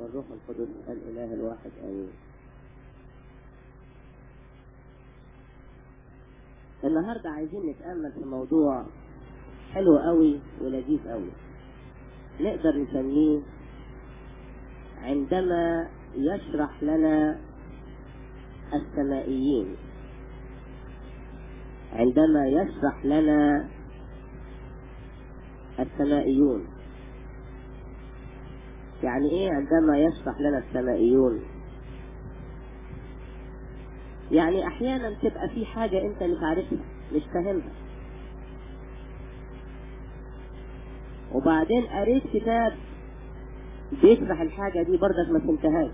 والروح القدس الإله الواحد آمين النهاردة عايزين نتأمل في موضوع حلو قوي ولذيذ قوي نقدر نسميه عندما يشرح لنا السمائيين عندما يشرح لنا السمائيون يعني ايه عندما يشرح لنا السمائيون يعني احيانا تبقى في حاجة انت مش عارفها مش فاهمها وبعدين قريت كتاب بيشرح الحاجة دي برضك ما فهمتهاش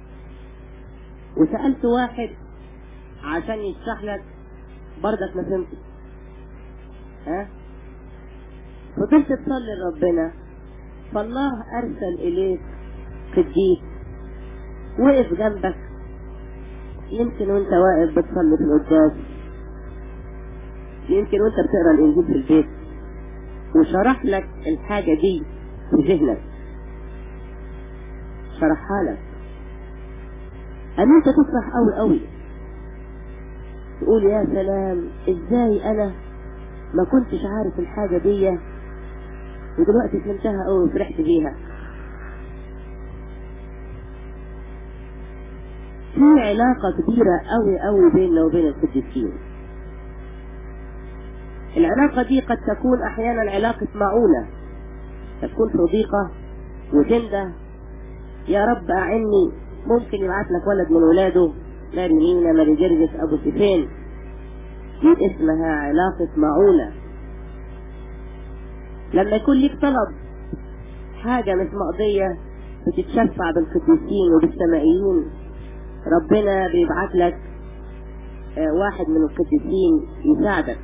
وسألت واحد عشان يشرح لك برضك ما فهمتش ها فضلت تصلي لربنا فالله ارسل اليك قديس وقف جنبك يمكن وانت واقف بتصلي في القداس يمكن وانت بتقرا الانجيل في البيت وشرح لك الحاجه دي في ذهنك شرحها لك ان انت تفرح قوي قوي تقول يا سلام ازاي انا ما كنتش عارف الحاجه دي ودلوقتي فهمتها قوي وفرحت بيها في علاقة كبيرة قوي قوي بيننا وبين القديسين العلاقة دي قد تكون أحيانا علاقة معونة تكون صديقة وتنده يا رب أعني ممكن يبعث لك ولد من ولاده ماري مينا ماري جرجس أبو سفين دي اسمها علاقة معونة لما يكون ليك طلب حاجة مش مقضية بتتشفع بالقديسين وبالسمائيين ربنا بيبعت لك واحد من القديسين يساعدك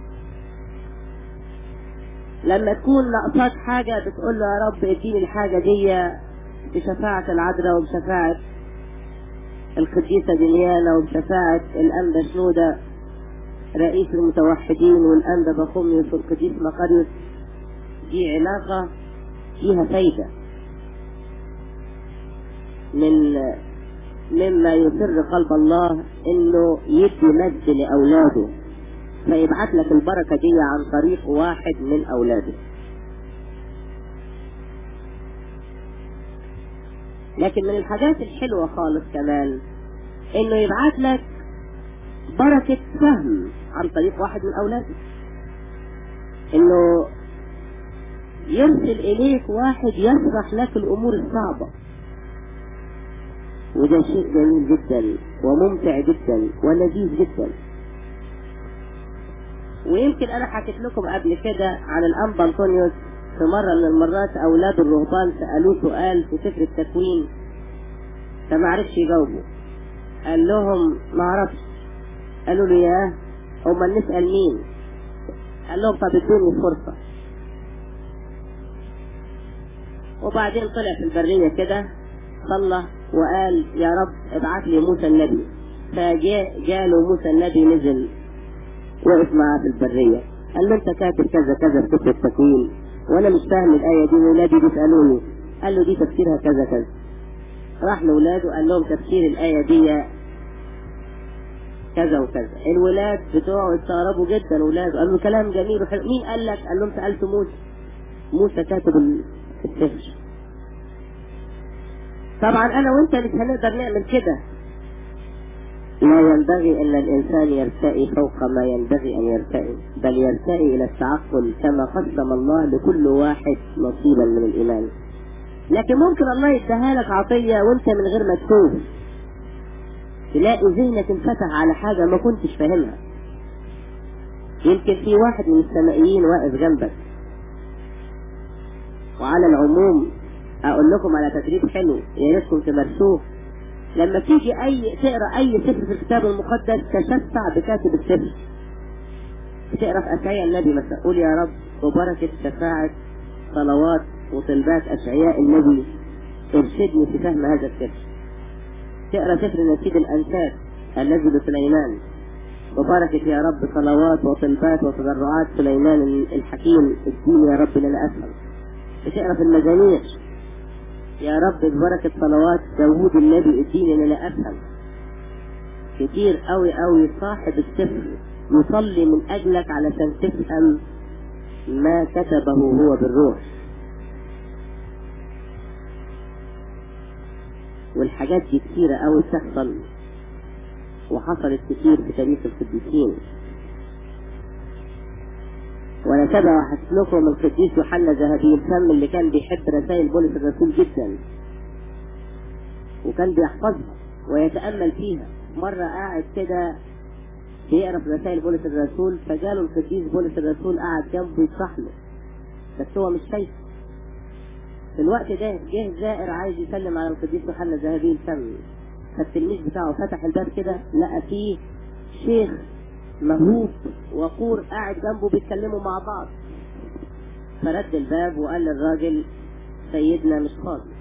لما تكون ناقصاك حاجة بتقول له يا رب اديني الحاجة دي بشفاعة العذراء وبشفاعة القديسة دنيانا وبشفاعة الأنبا شنودة رئيس المتوحدين والأنبا بخوميوس والقديس مقاريوس دي علاقة فيها فايدة من مما يسر قلب الله انه يدي مجد لاولاده فيبعت لك البركة دي عن طريق واحد من اولاده لكن من الحاجات الحلوة خالص كمان انه يبعت لك بركة فهم عن طريق واحد من اولاده انه يرسل اليك واحد يشرح لك الامور الصعبة وده شيء جميل جدا وممتع جدا ولذيذ جدا ويمكن انا حكيت لكم قبل كده عن الانبا انطونيوس في مرة من المرات اولاد الرهبان سألوه سؤال في سفر التكوين فما عرفش يجاوبوا قال لهم ما عرفش قالوا له ياه هما نسأل مين قال لهم طب ادوني فرصة وبعدين طلع في البرية كده صلى وقال يا رب ابعث لي موسى النبي فجاء جاله موسى النبي نزل وقف معاه في البرية قال له انت كاتب كذا كذا في سفر التكوين وانا مش فاهم الآية دي ولادي بيسألوني قال له دي تفسيرها كذا كذا راح لاولاده قال لهم تفسير الآية دي كذا وكذا الولاد بتوعه استغربوا جدا اولاده قالوا كلام جميل وحلو مين قال لك قال لهم سألت موسى موسى كاتب السفر طبعا انا وانت مش هنقدر نعمل كده لا ينبغي ان الانسان يرتقي فوق ما ينبغي ان يرتقي بل يرتقي الى التعقل كما قسم الله لكل واحد نصيبا من الايمان لكن ممكن الله يديها لك عطية وانت من غير ما تشوف تلاقي ذهنك انفتح على حاجة ما كنتش فاهمها يمكن في واحد من السمائيين واقف جنبك وعلى العموم اقول لكم على تدريب حلو يا ريتكم تمارسوه لما تيجي اي تقرا اي سفر في الكتاب المقدس تشفع بكاتب السفر تقرا في اشعياء النبي مثلا قول يا رب وبركه شفاعه صلوات وطلبات اشعياء النبي ارشدني في فهم هذا السفر تقرا سفر نشيد الانساب الذي لسليمان وبركة يا رب صلوات وطلبات وتضرعات سليمان الحكيم اديني يا رب لنا افهم بتقرا في المزامير يا رب ببركة صلوات داوود النبي اديني ان انا افهم كتير قوي قوي صاحب السفر يصلي من اجلك علشان تفهم ما كتبه هو بالروح والحاجات دي كتيرة قوي تحصل وحصلت كتير في تاريخ القديسين وانا تابع وحكيت لكم القديس يوحنا ذهبي الفم اللي كان بيحب رسائل بولس الرسول جدا وكان بيحفظها ويتامل فيها مره قاعد كده بيقرا في رسائل بولس الرسول فجاله القديس بولس الرسول قاعد جنبه يشرح له بس هو مش شايفه في الوقت ده جه زائر عايز يسلم على القديس يوحنا ذهبي الفم فالتلميذ بتاعه فتح الباب كده لقى فيه شيخ مهوب وقور قاعد جنبه بيتكلموا مع بعض فرد الباب وقال للراجل سيدنا مش فاضي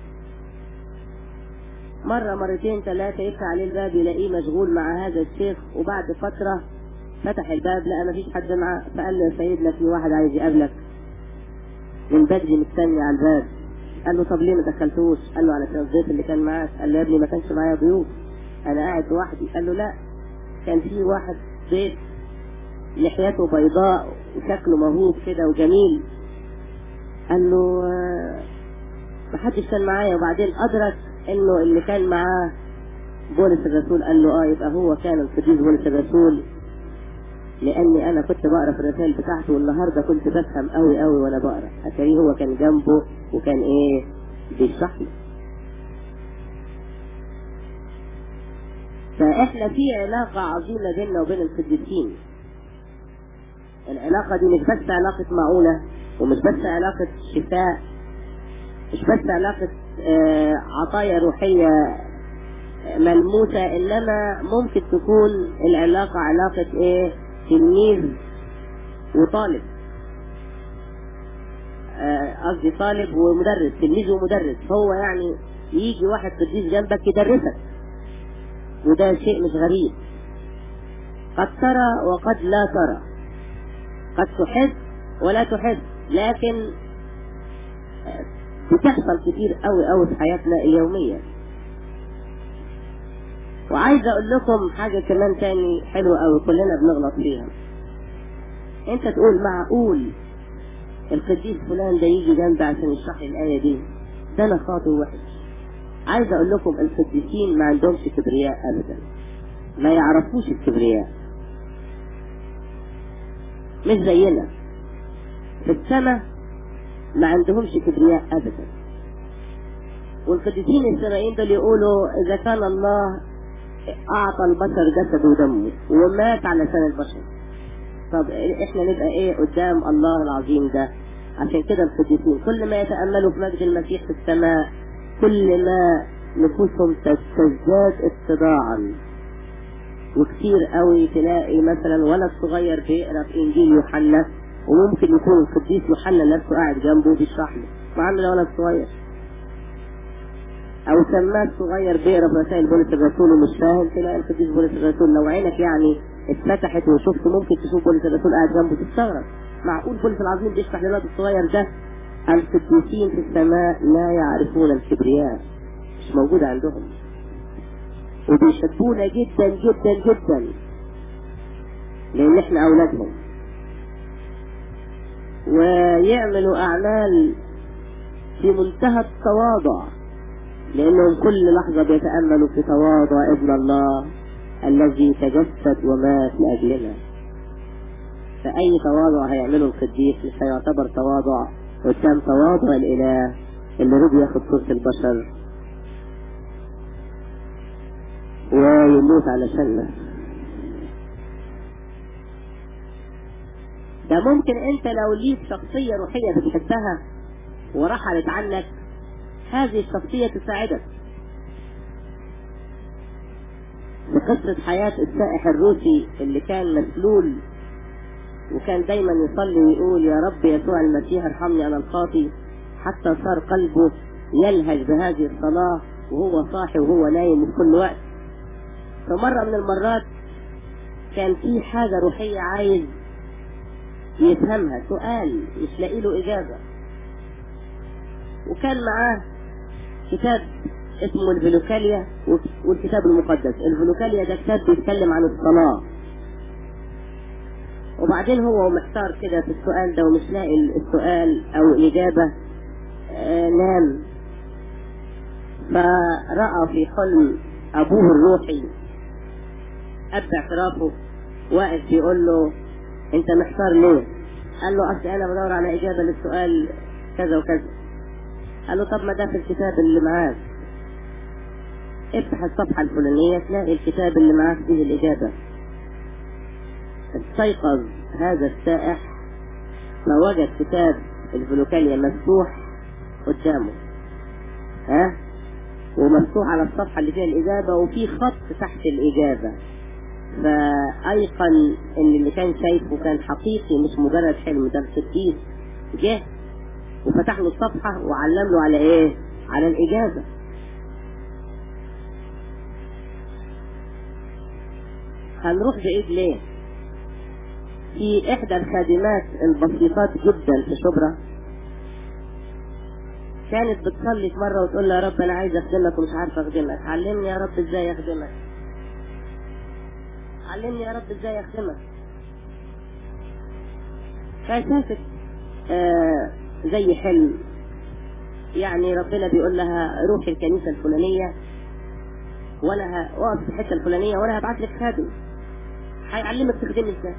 مرة مرتين ثلاثة يفتح عليه الباب يلاقيه مشغول مع هذا الشيخ وبعد فترة فتح الباب لقى مفيش حد معاه فقال له يا سيدنا في واحد عايز يقابلك من بدري مستني على الباب قال له طب ليه ما دخلتوش؟ قال له علشان الضيف اللي كان معاك قال له يا ابني ما كانش معايا ضيوف انا قاعد لوحدي قال له لا كان في واحد ضيف لحيته بيضاء وشكله موهوب كده وجميل قال له آه، محدش كان معايا وبعدين ادرك انه اللي كان معاه بولس الرسول قال له اه يبقى هو كان القديس بولس الرسول لاني انا كنت بقرا في الرسائل بتاعته والنهارده كنت بفهم قوي قوي وانا بقرا اتاريه هو كان جنبه وكان ايه بيشرح له فاحنا في علاقه عظيمه بيننا وبين القديسين العلاقه دي مش بس علاقه معونه ومش بس علاقه شفاء مش بس علاقه آه، عطايا روحيه ملموسه انما ممكن تكون العلاقه علاقه ايه تلميذ وطالب آه، قصدي طالب ومدرس تلميذ ومدرس هو يعني يجي واحد قديس جنبك يدرسك وده شيء مش غريب قد ترى وقد لا ترى قد تحب ولا تحب لكن آه، بتحصل كتير قوي قوي في حياتنا اليومية وعايز اقول لكم حاجة كمان تاني حلوة قوي كلنا بنغلط فيها انت تقول معقول القديس فلان ده يجي جنبي عشان يشرح لي الآية دي ده انا خاطئ وحش عايز اقول لكم القديسين ما عندهمش كبرياء ابدا ما يعرفوش الكبرياء مش زينا في السماء ما عندهمش كبرياء ابدا والقديسين السمائيين دول يقولوا اذا كان الله اعطى البشر جسد ودمه ومات علشان البشر طب احنا نبقى ايه قدام الله العظيم ده عشان كده القديسين كل ما يتاملوا في مجد المسيح في السماء كل ما نفوسهم تزداد اتضاعا وكتير قوي تلاقي مثلا ولد صغير بيقرا في انجيل يوحنا وممكن يكون القديس يوحنا نفسه قاعد جنبه بيشرح له مع انه ده ولد صغير او سماك صغير بيقرا في رسائل بولس الرسول ومش فاهم تلاقي القديس بولس الرسول لو عينك يعني اتفتحت وشفت ممكن تشوف بولس الرسول قاعد جنبه تستغرب معقول بولس العظيم بيشرح للولد الصغير ده القديسين في السماء لا يعرفون الكبرياء مش موجود عندهم وبيحبونا جدا جدا جدا لان احنا اولادهم ويعملوا اعمال في منتهى التواضع لانهم كل لحظة بيتأملوا في تواضع ابن الله الذي تجسد ومات لأجلنا فأي تواضع هيعمله القديس مش هيعتبر تواضع قدام تواضع الإله اللي رضي ياخد صورة البشر ويموت علشاننا ده ممكن انت لو ليك شخصية روحية بتحبها ورحلت عنك هذه الشخصية تساعدك في قصة حياة السائح الروسي اللي كان مسلول وكان دايما يصلي ويقول يا رب يسوع المسيح ارحمني انا الخاطي حتى صار قلبه يلهج بهذه الصلاة وهو صاحي وهو نايم في كل وقت فمرة من المرات كان في حاجة روحية عايز يفهمها سؤال مش لاقي له إجابة وكان معاه كتاب اسمه الفلوكاليا والكتاب المقدس الفلوكاليا ده كتاب بيتكلم عن الصلاة وبعدين هو محتار كده في السؤال ده ومش لاقي السؤال او الاجابة آه نام فرأى في حلم ابوه الروحي اب اعترافه واقف يقول له انت محتار ليه قال له اصل انا بدور على اجابة للسؤال كذا وكذا قال له طب ما ده في الكتاب اللي معاك افتح الصفحة الفلانية تلاقي الكتاب اللي معاك فيه الإجابة استيقظ هذا السائح فوجد كتاب الفلوكاليا مفتوح قدامه ها ومفتوح على الصفحة اللي فيها الإجابة وفي خط تحت الإجابة فأيقن إن اللي كان شايفه كان حقيقي مش مجرد حلم ده القديس جه وفتح له الصفحة وعلم له على إيه؟ على الإجابة هنروح بعيد ليه في احدى الخادمات البسيطات جدا في شبرا كانت بتصلي في مرة وتقول له يا رب انا عايز اخدمك ومش عارفه اخدمك علمني يا رب ازاي اخدمك علمني يا رب ازاي اخدمك فشافت آه زي حلم يعني ربنا بيقول لها روحي الكنيسة الفلانية وانا هقف في الحتة الفلانية وانا هبعت لك خادم هيعلمك تخدمي ازاي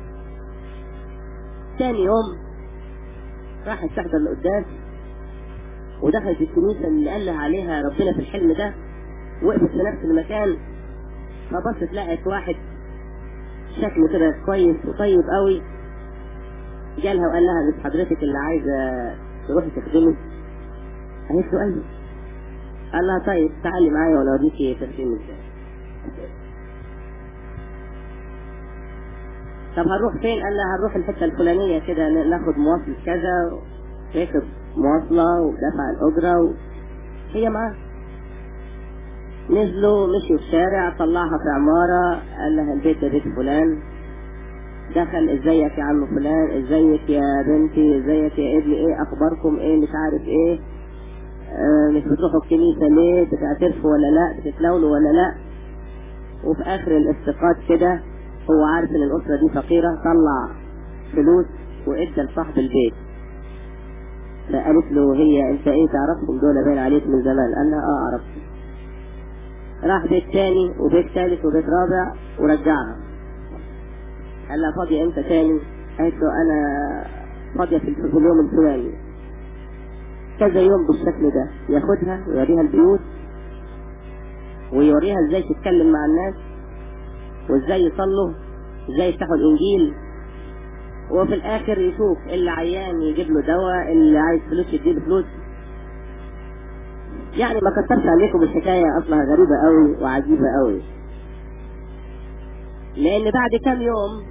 تاني يوم راحت تحضر القداس ودخلت الكنيسة اللي قال لها عليها ربنا في الحلم ده وقفت في نفس المكان فبصت لقت واحد شكله كده كويس وطيب قوي جالها وقال لها مش حضرتك اللي عايزة تروحي تخدمي قالت له ايوه قال لها طيب تعالي معايا وانا اوريكي تخدمي ازاي طب هنروح فين قال لها هنروح الحته الفلانيه كده ناخد مواصله كذا ركب مواصله ودفع الاجره و... هي معاه نزلوا مشوا في الشارع طلعها في عماره قال لها البيت ده بيت فلان دخل ازيك يا عم فلان ازيك يا بنتي ازيك يا ابني ايه اخباركم ايه مش عارف ايه آه مش بتروحوا الكنيسه ليه بتعترفوا ولا لا بتتلونوا ولا لا وفي اخر الافتقاد كده هو عارف ان الاسره دي فقيره طلع فلوس وادى لصاحب البيت فقالت له هي انت ايه تعرفهم دول باين عليك من زمان قال لها اه عرفتهم راح بيت تاني وبيت ثالث وبيت رابع ورجعها قال لها فاضية امتى تاني قالت له انا فاضية في اليوم الفلاني كذا يوم بالشكل ده ياخدها ويوريها البيوت ويوريها ازاي تتكلم مع الناس وازاي يصلوا ازاي يفتحوا الانجيل وفي الاخر يشوف اللي عيان يجيب له دواء اللي عايز فلوس يديله فلوس يعني ما كترش عليكم الحكايه اصلها غريبه قوي وعجيبه قوي لان بعد كام يوم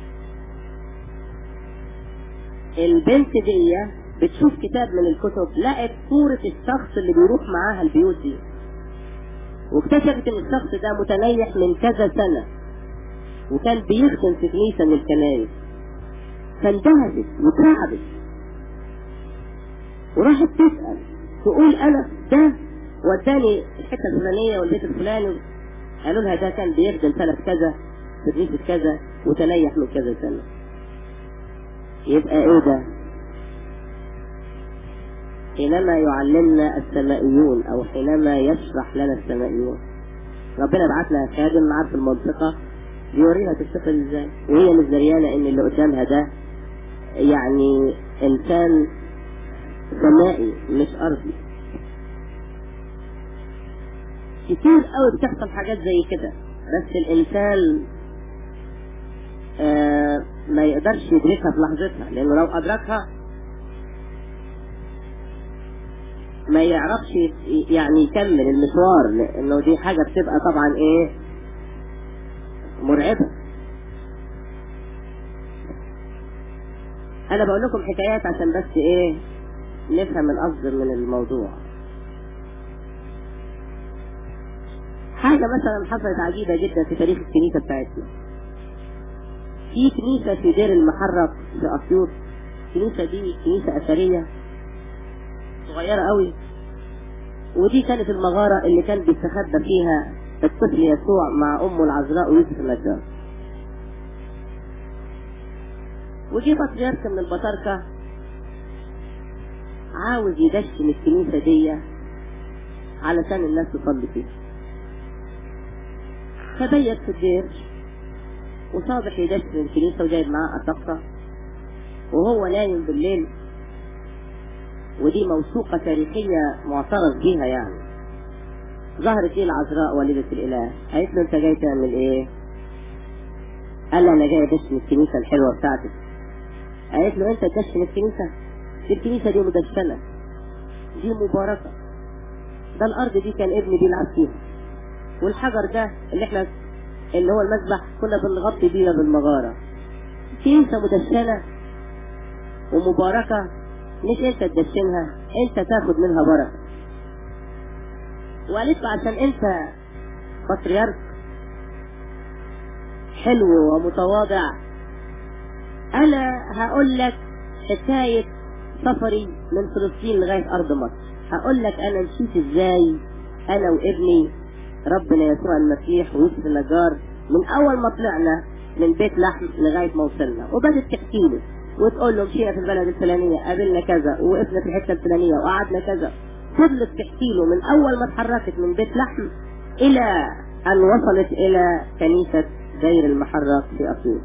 البنت دي بتشوف كتاب من الكتب لقت صورة الشخص اللي بيروح معاها البيوت دي واكتشفت ان الشخص ده متنيح من كذا سنة وكان بيخدم في كنيسة من الكنائس فاندهشت وتعبت وراحت تسأل تقول انا ده وداني الحتة الفلانية والبيت الفلاني قالوا لها ده كان بيخدم سنة كذا في كنيسة كذا وتنيح من كذا سنة يبقى ايه ده حينما يعلمنا السمائيون او حينما يشرح لنا السمائيون ربنا بعت لها خادم معاه في المنطقة بيوريها تشتغل ازاي وهي مش دريانة ان اللي قدامها ده يعني انسان سمائي مش ارضي كتير قوي بتحصل حاجات زي كده بس الانسان آه ما يقدرش يدركها في لحظتها لانه لو ادركها ما يعرفش يعني يكمل المشوار لانه دي حاجة بتبقى طبعا ايه مرعبة انا بقول لكم حكايات عشان بس ايه نفهم القصد من الموضوع حاجة مثلا حصلت عجيبة جدا في تاريخ الكنيسة بتاعتنا في كنيسة في دير المحرق في أسيوط الكنيسة دي كنيسة أثرية صغيرة قوي ودي كانت المغارة اللي كان بيستخبى فيها الطفل يسوع مع أمه العذراء ويوسف النجار وجي بطريرك من البطاركة عاوز يدشن الكنيسة دي علشان الناس تصلي فيها فبيت في الدير وصابح يدشن الكنيسة وجايب معاه أطاقة وهو نايم بالليل ودي موثوقة تاريخية معترف بيها يعني ظهرت لي العذراء والدة الإله قالت له أنت جاي تعمل إيه؟ قال أنا جاي أدشن الكنيسة الحلوة بتاعتك قالت له أنت تدشن الكنيسة؟ دي الكنيسة دي مدشنة دي مباركة ده الأرض دي كان ابني بيلعب فيها والحجر ده اللي احنا اللي هو المسبح كنا بنغطي بيها بالمغارة كنيسة مدشنة ومباركة مش انت تدشنها انت تاخد منها بركة وقالت له عشان انت بطريرك حلو ومتواضع انا هقول لك حكاية سفري من فلسطين لغاية ارض مصر هقول لك انا مشيت ازاي انا وابني ربنا يسوع المسيح ويوسف النجار من اول ما طلعنا من بيت لحم لغاية ما وصلنا وبدت تحكي له وتقول له مشينا في البلد الفلانية قابلنا كذا وقفنا في الحتة الفلانية وقعدنا كذا فضلت تحكي له من أول ما اتحركت من بيت لحم إلى أن وصلت إلى كنيسة دير المحرق في أسيوط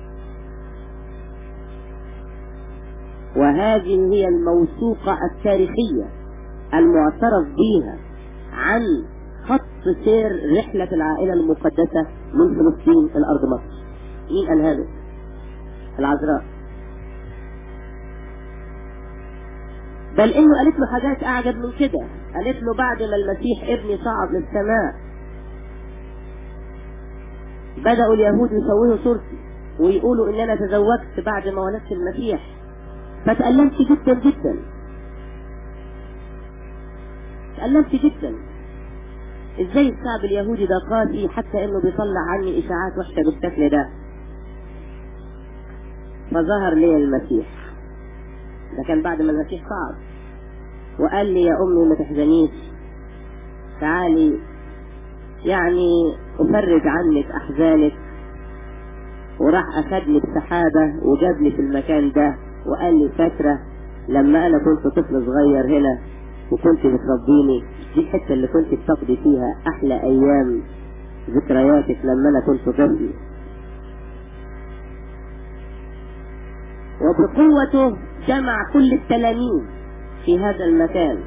وهذه هي الموثوقة التاريخية المعترف بها عن خط سير رحلة العائلة المقدسة من فلسطين إلى أرض مصر مين قال هذا؟ العذراء بل انه قالت له حاجات اعجب من كده قالت له بعد ما المسيح ابني صعد للسماء بدأوا اليهود يسوهوا صورتي ويقولوا ان انا تزوجت بعد ما ولدت المسيح فتألمت جدا جدا تألمت جدا ازاي الشعب اليهودي ده قاسي حتى انه بيطلع عني اشاعات وحشة بالشكل ده فظهر لي المسيح ده كان بعد ما المسيح صعد وقال لي يا امي ما تحزنيش تعالي يعني افرج عنك احزانك وراح اخدني بسحابة وجابني في المكان ده وقال لي فاكرة لما انا كنت طفل صغير هنا وكنت بتربيني دي الحتة اللي كنت بتقضي فيها احلى ايام ذكرياتك لما انا كنت طفل وبقوته جمع كل التلاميذ في هذا المكان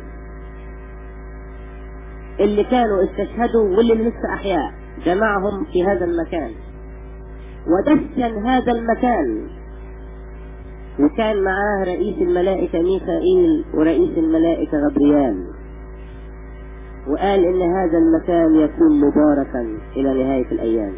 اللي كانوا استشهدوا واللي لسه احياء جمعهم في هذا المكان ودشن هذا المكان وكان معاه رئيس الملائكة ميخائيل ورئيس الملائكة غبريال وقال ان هذا المكان يكون مباركا الى نهاية الايام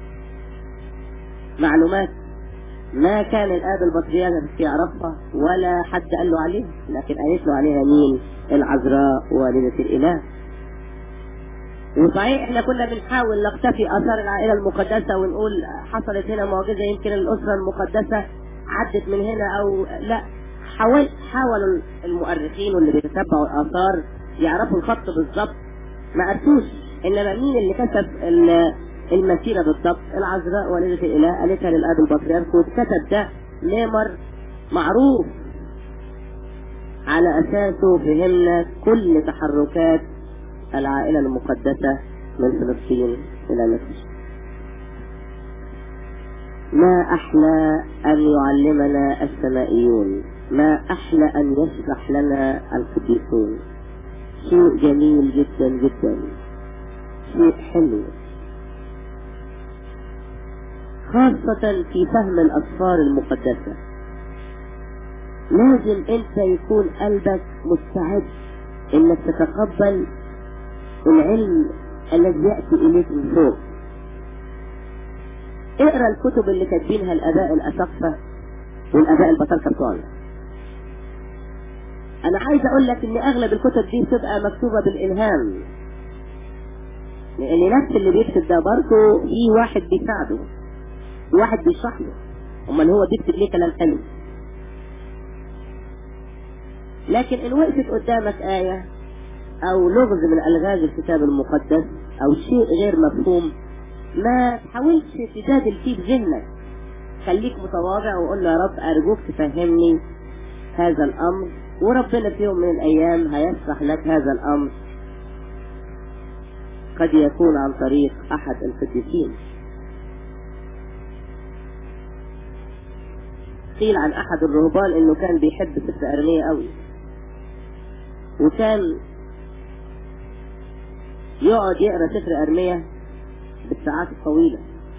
معلومات ما كان الاب البطريرك يعرفها ولا حد قال له عليها لكن قالت له عليها مين العذراء والدة الاله وصحيح احنا كنا بنحاول نقتفي اثار العائله المقدسه ونقول حصلت هنا معجزه يمكن الاسره المقدسه عدت من هنا او لا حاول حاولوا المؤرخين واللي بيتتبعوا الاثار يعرفوا الخط بالظبط ما عرفوش انما مين اللي كتب المسيره بالظبط العذراء والدة الاله قالتها للاب البطريرك واتكتب ده ميمر معروف على اساسه فهمنا كل تحركات العائلة المقدسة من فلسطين إلى مصر ما أحلى أن يعلمنا السمائيون ما أحلى أن يشرح لنا القديسون شيء جميل جدا جدا شيء حلو خاصة في فهم الأسفار المقدسة لازم أنت يكون قلبك مستعد إنك تتقبل العلم الذي يأتي إليك من فوق اقرا الكتب اللي كاتبينها الآباء الأسقفة والآباء البطاركة بتوعنا أنا عايز أقول لك إن أغلب الكتب دي بتبقى مكتوبة بالإلهام لأن نفس اللي بيكتب ده برضه في واحد بيساعده في واحد بيشرح له أمال هو بيكتب ليه كلام حلو لكن إن وقفت قدامك آية او لغز من الغاز الكتاب المقدس او شيء غير مفهوم ما تحاولش تجادل فيه بذهنك خليك متواضع وقول له يا رب ارجوك تفهمني هذا الامر وربنا في يوم من الايام هيشرح لك هذا الامر قد يكون عن طريق احد القديسين قيل عن احد الرهبان انه كان بيحب سفر ارمية قوي وكان يقعد يقرا سفر ارمية بالساعات الطويلة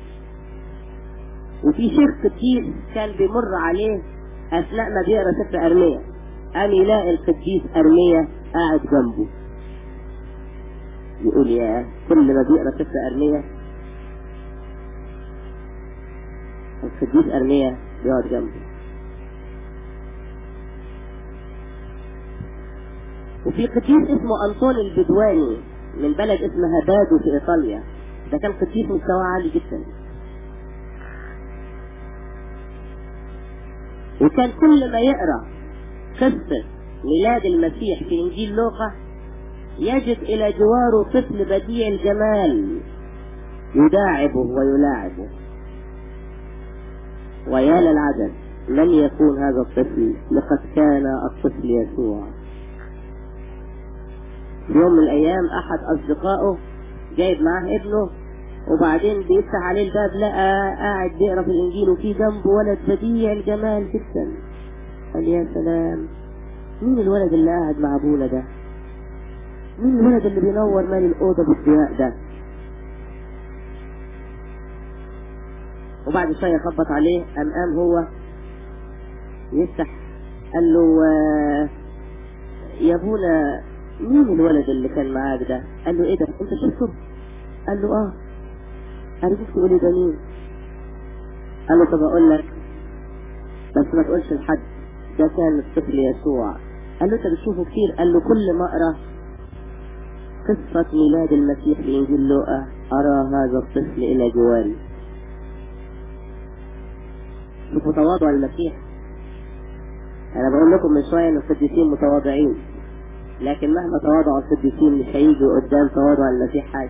وفي شيخ كتير كان بيمر عليه اثناء ما بيقرا سفر ارمية قام يلاقي القديس ارمية قاعد جنبه يقول يا كل ما بيقرا سفر ارمية القديس ارمية يقعد جنبه وفي قديس اسمه أنطون البدواني من بلد اسمها بادو في إيطاليا ده كان قديس مستوى عالي جدا وكان كل ما يقرأ قصة ميلاد المسيح في إنجيل لوقا يجد إلى جواره طفل بديع الجمال يداعبه ويلاعبه ويا للعجب لم يكون هذا الطفل لقد كان الطفل يسوع في يوم من الايام احد اصدقائه جايب معاه ابنه وبعدين بيفتح عليه الباب لقى قاعد بيقرا في الانجيل وفي جنبه ولد بديع الجمال جدا قال يا سلام مين الولد اللي قاعد مع ابونا ده مين الولد اللي بينور مال الاوضه بالضياء ده وبعد شويه خبط عليه قام قام هو يفتح قال له آه، يا ابونا مين الولد اللي كان معاك ده قال له ايه ده انت شفته قال له اه عرفت تقول لي ده مين قال له طب اقول لك بس ما تقولش لحد ده كان الطفل يسوع قال له انت بتشوفه كتير قال له كل ما اقرا قصة ميلاد المسيح في انجيل لوقا ارى هذا الطفل الى جواري شوفوا تواضع المسيح انا بقول لكم من شويه ان القديسين متواضعين لكن مهما تواضعوا القديسين مش هيجوا قدام تواضع المسيح حاجة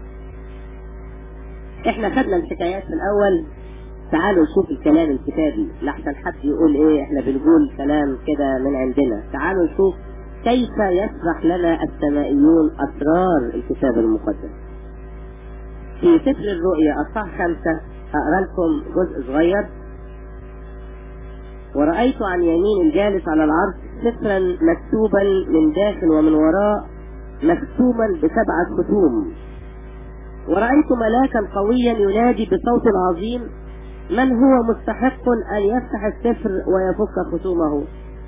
احنا خدنا الحكايات في الاول تعالوا نشوف الكلام الكتابي لحسن حد يقول ايه احنا بنقول كلام كده من عندنا تعالوا نشوف كيف يشرح لنا السمائيون اسرار الكتاب المقدس في سفر الرؤيا اصحاح خمسة هقرا لكم جزء صغير ورأيت عن يمين الجالس على العرش سفرا مكتوبا من داخل ومن وراء مختوما بسبعة ختوم ورأيت ملاكا قويا ينادي بصوت عظيم من هو مستحق أن يفتح السفر ويفك ختومه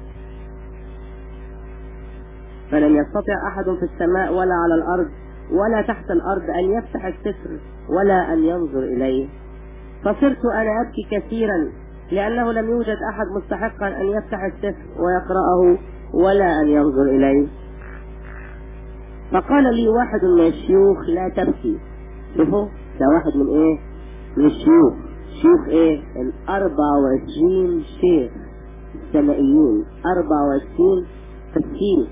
فلم يستطع أحد في السماء ولا على الأرض ولا تحت الأرض أن يفتح السفر ولا أن ينظر إليه فصرت أنا أبكي كثيرا لأنه لم يوجد أحد مستحقا أن يفتح السفر ويقرأه ولا أن ينظر إليه فقال لي واحد من الشيوخ لا تبكي شوفوا ده واحد من ايه من الشيوخ شيوخ ايه الاربع وعشرين شيخ السمائيين اربع وعشرين تفسير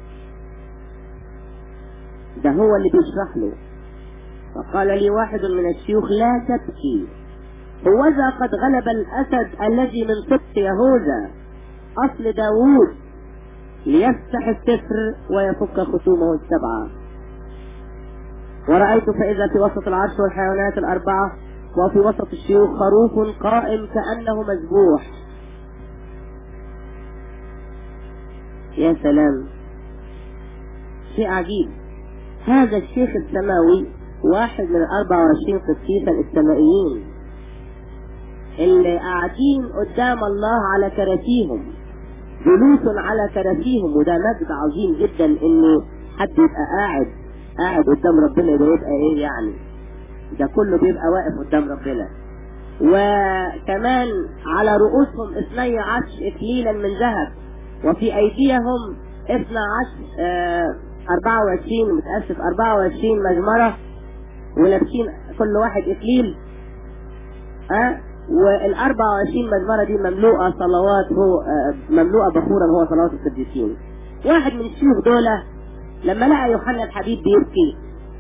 ده هو اللي بيشرح له فقال لي واحد من الشيوخ لا تبكي هوذا قد غلب الأسد الذي من سبط يهوذا أصل داوود ليفتح السفر ويفك ختومه السبعة ورأيت فإذا في وسط العرش والحيوانات الأربعة وفي وسط الشيوخ خروف قائم كأنه مذبوح يا سلام شيء عجيب هذا الشيخ السماوي واحد من الأربع وعشرين قسيسا السمائيين اللي قاعدين قدام الله على كراسيهم جلوس على كراسيهم وده مجد عظيم جدا ان حد يبقى قاعد قاعد قدام ربنا ده يبقى ايه يعني ده كله بيبقى واقف قدام ربنا وكمان على رؤوسهم اثني عشر اكليلا من ذهب وفي ايديهم اثنى عشر اه اربعة وعشرين متأسف اربعة وعشرين مجمرة ولابسين كل واحد اكليل اه وال 24 مجمرة دي مملوءة صلوات هو مملوءة بخورا هو صلوات القديسين واحد من الشيوخ دول لما لقى يوحنا الحبيب بيبكي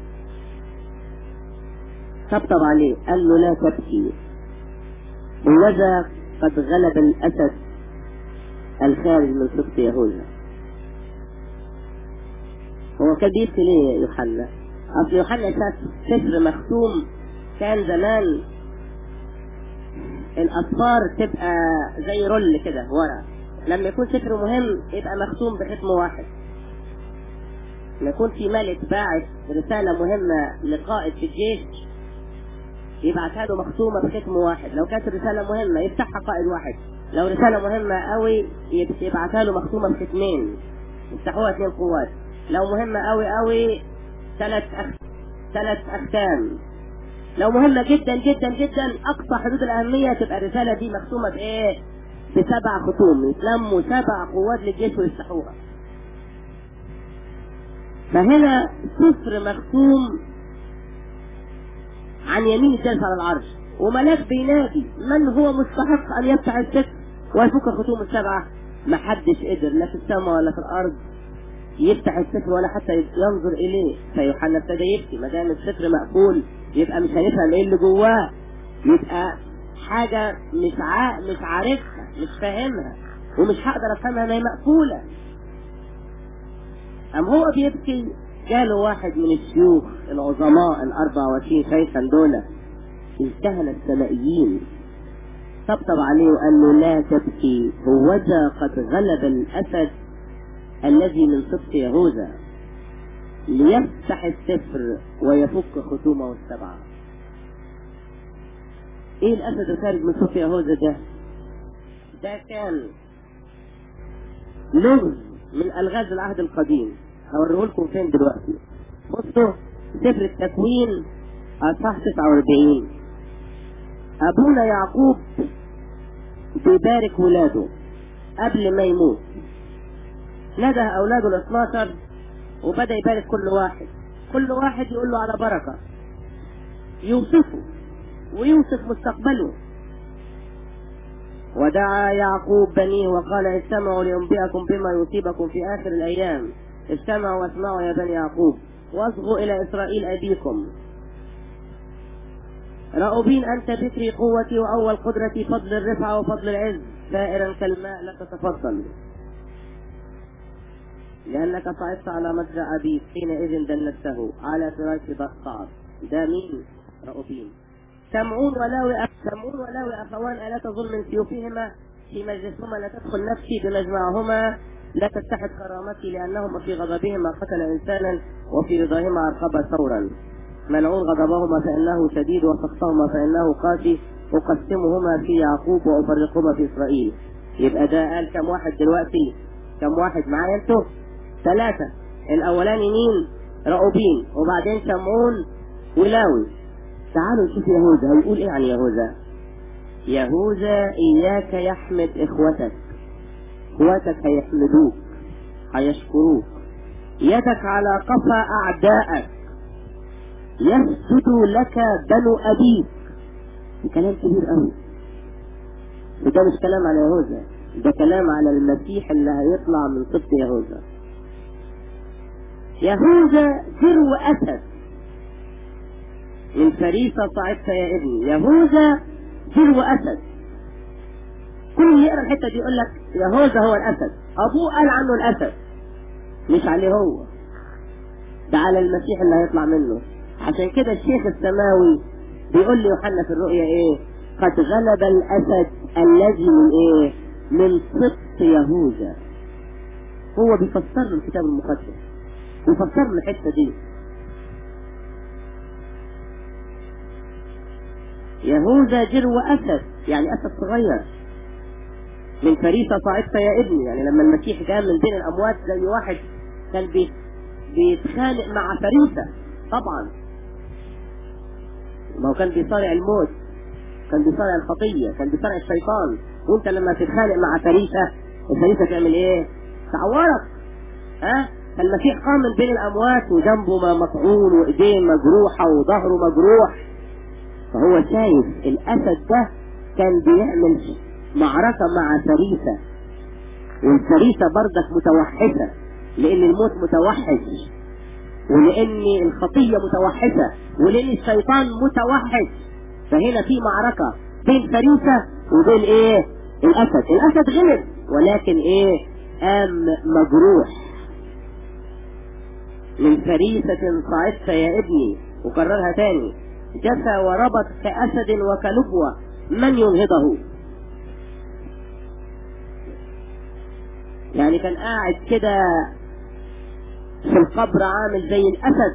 طبطب عليه قال له لا تبكي هوذا قد غلب الأسد الخارج من سبط يهوذا هو كان بيبكي ليه يا يوحنا؟ أصل يوحنا شاف سفر مختوم كان زمان الأصفار تبقى زي رول كده ورا لما يكون سفر مهم يبقى مختوم بختم واحد لما يكون في ملك باعث رسالة مهمة لقائد في الجيش يبعتها له مختومة بختم واحد لو كانت الرسالة مهمة يفتحها قائد واحد لو رسالة مهمة قوي يبعتها له مختومة بختمين يفتحوها اثنين قوات لو مهمة قوي قوي ثلاث أخ... ثلاث أختام لو مهمة جدا جدا جدا أقصى حدود الأهمية تبقى الرسالة دي مختومة بإيه؟ بسبع ختوم يتلموا سبع قوات للجيش ويفتحوها فهنا سفر مختوم عن يمين الجالس على العرش وملاك بينادي من هو مستحق ان يفتح السفر ويفك ختوم السبعه ما حدش قدر لا في السماء ولا في الارض يفتح السفر ولا حتى ينظر اليه فيوحنا ابتدى يبكي ما دام السفر مقفول يبقى مش هنفهم ايه اللي جواه يبقى حاجه مش ع... مش عارفها مش فاهمها ومش هقدر افهمها ما هي مقفوله أم هو بيبكي جاله واحد من الشيوخ العظماء ال 24 شيخا دول الكهنة السمائيين طبطب عليه وقال له لا تبكي هوذا قد غلب الأسد الذي من صدق يهوذا ليفتح السفر ويفك ختومه السبعة ايه الأسد الخارج من صدق يهوذا ده ده كان لغز من ألغاز العهد القديم هوريه لكم فين دلوقتي بصوا سفر التكوين اصحاح 49 ابونا يعقوب بيبارك ولاده قبل ما يموت نده اولاده ال 12 وبدا يبارك كل واحد كل واحد يقول له على بركه يوصفه ويوصف مستقبله ودعا يعقوب بنيه وقال استمعوا لأنبئكم بما يصيبكم في آخر الأيام استمعوا واسمعوا يا بني يعقوب واصغوا إلى إسرائيل أبيكم رأوبين أنت ذكري قوتي وأول قدرتي فضل الرفعة وفضل العز سائرا كالماء لا تتفضل لأنك صعدت على متجع أبيك حينئذ دنسته على فراش صعد ده مين رأوبين سمعون ولاوي سمعون ولاوي أخوان ألا تظن من سيوفهما في مجلسهما لا تدخل نفسي بمجمعهما لا تتحد كرامتي لأنهما في غضبهما قتل إنسانا وفي رضاهما أرقب ثورا منعون غضبهما فإنه شديد وسخطهما فإنه قاسي أقسمهما في يعقوب وأفرقهما في إسرائيل يبقى ده قال كم واحد دلوقتي كم واحد معايا انتوا ثلاثة الأولاني مين رأوبين وبعدين شمعون ولاوي تعالوا نشوف يهوذا هيقول ايه عن يهوذا يهوذا إياك يحمد إخوتك إخوتك هيحمدوك هيشكروك يدك على قفا أعدائك يسجد لك بنو أبيك كلام كبير قوي وده مش كلام على يهوذا ده كلام على المسيح اللي هيطلع من سبط يهوذا يهوذا ذرو أسد من فريسة صعدت يا ابني يهوذا ذرو أسد كل اللي يقرا الحته دي يقول لك يهوذا هو الاسد ابوه قال عنه الاسد مش عليه هو ده على المسيح اللي هيطلع منه عشان كده الشيخ السماوي بيقول لي يوحنا في الرؤيا ايه قد غلب الاسد الذي من ايه من صدق يهوذا هو بيفسر له الكتاب المقدس بيفسر له الحته دي يهوذا جرو اسد يعني اسد صغير من فريسة صعدت يا ابني يعني لما المسيح جاء من بين الأموات زي واحد كان بي بيتخانق مع فريسة طبعا ما هو كان بيصارع الموت كان بيصارع الخطية كان بيصارع الشيطان وانت لما تتخانق مع فريسة الفريسة تعمل ايه تعورك ها فالمسيح قام من بين الأموات وجنبه ما مطعون وإيديه مجروحة وظهره مجروح فهو شايف الأسد ده كان بيعمل معركة مع فريسة والفريسة بردك متوحشة لان الموت متوحش ولان الخطيه متوحشه ولان الشيطان متوحش فهنا في معركه بين فريسه وبين ايه الاسد الاسد غلب ولكن ايه قام مجروح من فريسة صعدت يا ابني وكررها تاني جثى وربط كأسد وكلبوة من ينهضه يعني كان قاعد كده في القبر عامل زي الأسد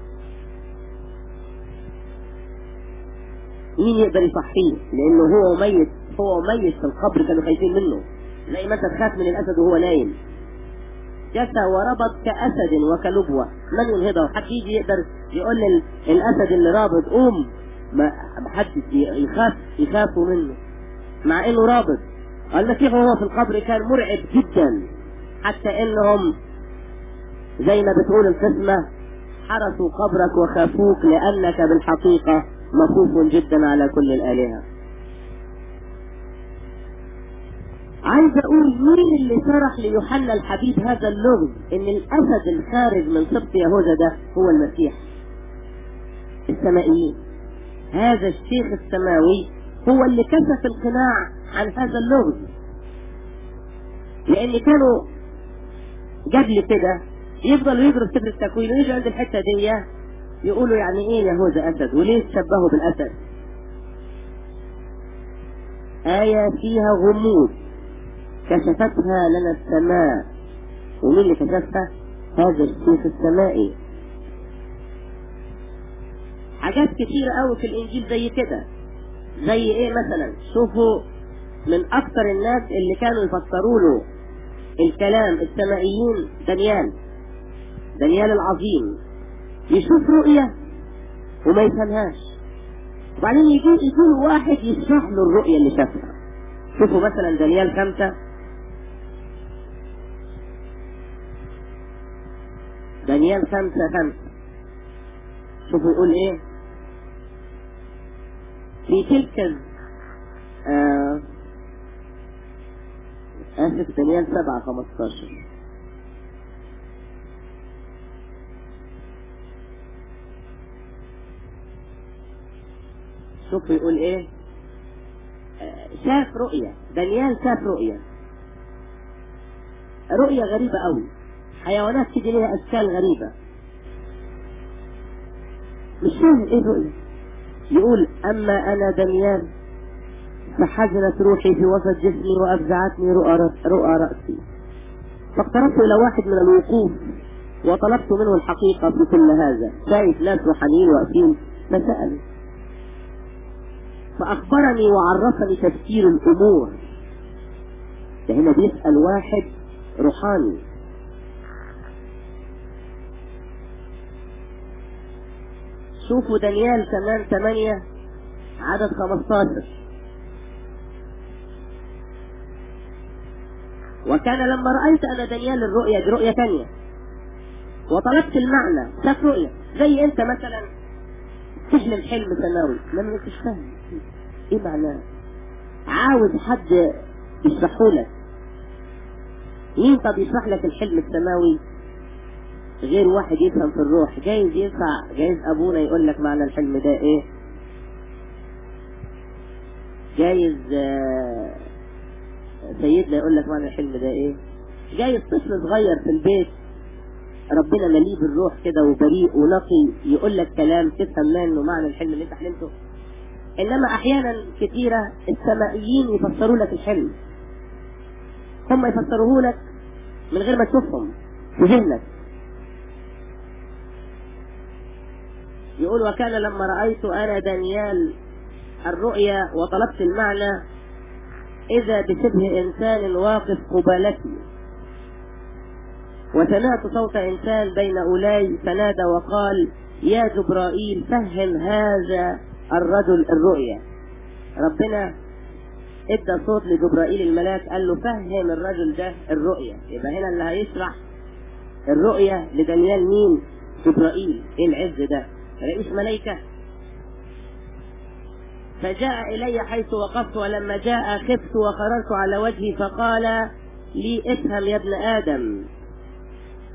مين يقدر يصحيه لأنه هو ميت هو ميت في القبر كانوا خايفين منه زي ما انت تخاف من الأسد وهو نايم جثى وربط كأسد وكلبوة من ينهضه حد يجي يقدر يقول لل- الأسد اللي رابط قوم ما حد يخاف يخافوا منه مع انه رابط المسيح وهو في القبر كان مرعب جدا حتى انهم زي ما بتقول القسمة حرسوا قبرك وخافوك لأنك بالحقيقة مخوف جدا على كل الآلهة عايز اقول مين اللي شرح ليوحنا الحبيب هذا اللغز ان الاسد الخارج من سبط يهوذا ده هو المسيح السمائيين هذا الشيخ السماوي هو اللي كشف القناع عن هذا اللغز لان كانوا قبل كده يفضلوا يجروا في سفر التكوين ويجوا عند الحته دي يقولوا يعني ايه يهوذا اسد وليه تشبهوا بالاسد آية فيها غموض كشفتها لنا السماء ومين اللي كشفها هذا الشيخ السمائي حاجات كتيرة قوي في الانجيل زي كده زي ايه مثلا شوفوا من اكتر الناس اللي كانوا يفسروا له الكلام السمائيين دانيال دانيال العظيم يشوف رؤية وما يفهمهاش وبعدين يجي يكون واحد يشرح له الرؤية اللي شافها شوفوا مثلا دانيال خمسة دانيال خمسة خمسة شوفوا يقول ايه في تلك ال- آه آسف دانيال سبعة خمستاشر شوفوا يقول ايه آه، شاف رؤية دانيال شاف رؤية رؤية غريبة قوي حيوانات تيجي ليها أشكال غريبة مش فاهم ايه الرؤية يقول أما أنا دانيال فحزنت روحي في وسط جسمي وأفزعتني رؤى رأس- رؤى رأسي فاقتربت إلى واحد من الوقوف وطلبت منه الحقيقة في كل هذا شايف ناس روحانيين واقفين فسأل فأخبرني وعرفني تفسير الأمور ده هنا بيسأل واحد روحاني شوفوا دانيال كمان ثمانية عدد 15 وكان لما رأيت أنا دانيال الرؤيا دي رؤية تانية وطلبت المعنى شاف رؤية زي أنت مثلا تحلم حلم سماوي لما انتش فاهم ايه معناه عاوز حد يشرحه لك مين طب يشرح لك الحلم السماوي غير واحد يفهم في الروح جايز ينفع جايز ابونا يقول لك معنى الحلم ده ايه جايز آه، سيدنا يقول لك معنى الحلم ده ايه جايز طفل صغير في البيت ربنا مليء بالروح كده وبريء ونقي يقول لك كلام تفهم منه معنى الحلم اللي انت حلمته انما احيانا كثيرة السمائيين يفسروا لك الحلم هم يفسروه لك من غير ما تشوفهم في ذهنك يقول وكان لما رأيت أنا دانيال الرؤيا وطلبت المعنى إذا بشبه إنسان واقف قبالتي وسمعت صوت إنسان بين أولاي فنادى وقال يا جبرائيل فهم هذا الرجل الرؤيا ربنا ادى صوت لجبرائيل الملاك قال له فهم الرجل ده الرؤيا يبقى هنا اللي هيشرح الرؤيا لدانيال مين جبرائيل ايه العز ده رئيس ملائكة فجاء إلي حيث وقفت ولما جاء خفت وخررت على وجهي فقال لي افهم يا ابن آدم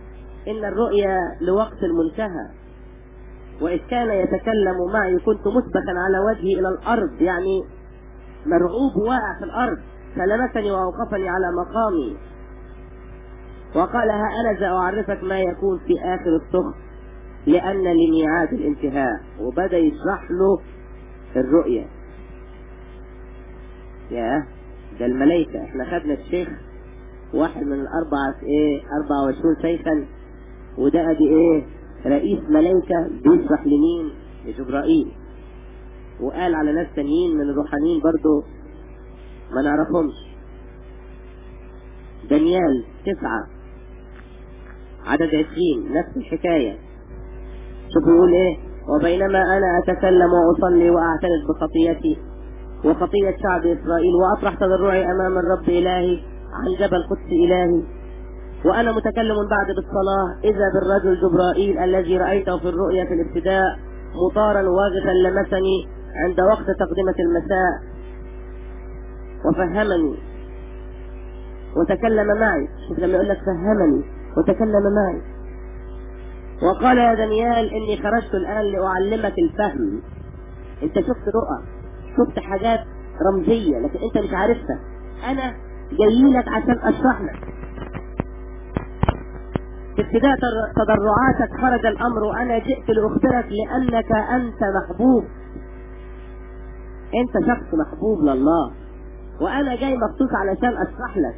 إن الرؤيا لوقت المنتهى وإذ كان يتكلم معي كنت مسبقا على وجهي إلى الأرض يعني مرعوب واقع في الأرض فلمسني وأوقفني على مقامي وقال ها أنا سأعرفك ما يكون في آخر الصخر لأن لميعاد الانتهاء وبدأ يشرح له الرؤية يا ده الملائكة احنا خدنا الشيخ واحد من الأربعة ايه 24 شيخا وده ادي ايه رئيس ملائكة بيشرح لمين لجبرائيل وقال على ناس تانيين من الروحانيين برضو ما نعرفهمش دانيال تسعة عدد عشرين نفس الحكاية شوفوا يقول ايه وبينما انا اتكلم واصلي واعترف بخطيتي وخطية شعب اسرائيل واطرح تضرعي امام الرب الهي عن جبل قدس الهي وانا متكلم بعد بالصلاة اذا بالرجل جبرائيل الذي رأيته في الرؤيا في الابتداء مطارا واقفا لمسني عند وقت تقدمة المساء وفهمني وتكلم معي شوف لما يقول لك فهمني وتكلم معي وقال يا دانيال اني خرجت الان لاعلمك الفهم انت شفت رؤى شفت حاجات رمزية لكن انت مش عارفها انا جاي لك عشان اشرح لك في ابتداء تضرعاتك خرج الامر وانا جئت لاخبرك لانك انت محبوب انت شخص محبوب لله وانا جاي مخصوص علشان اشرح لك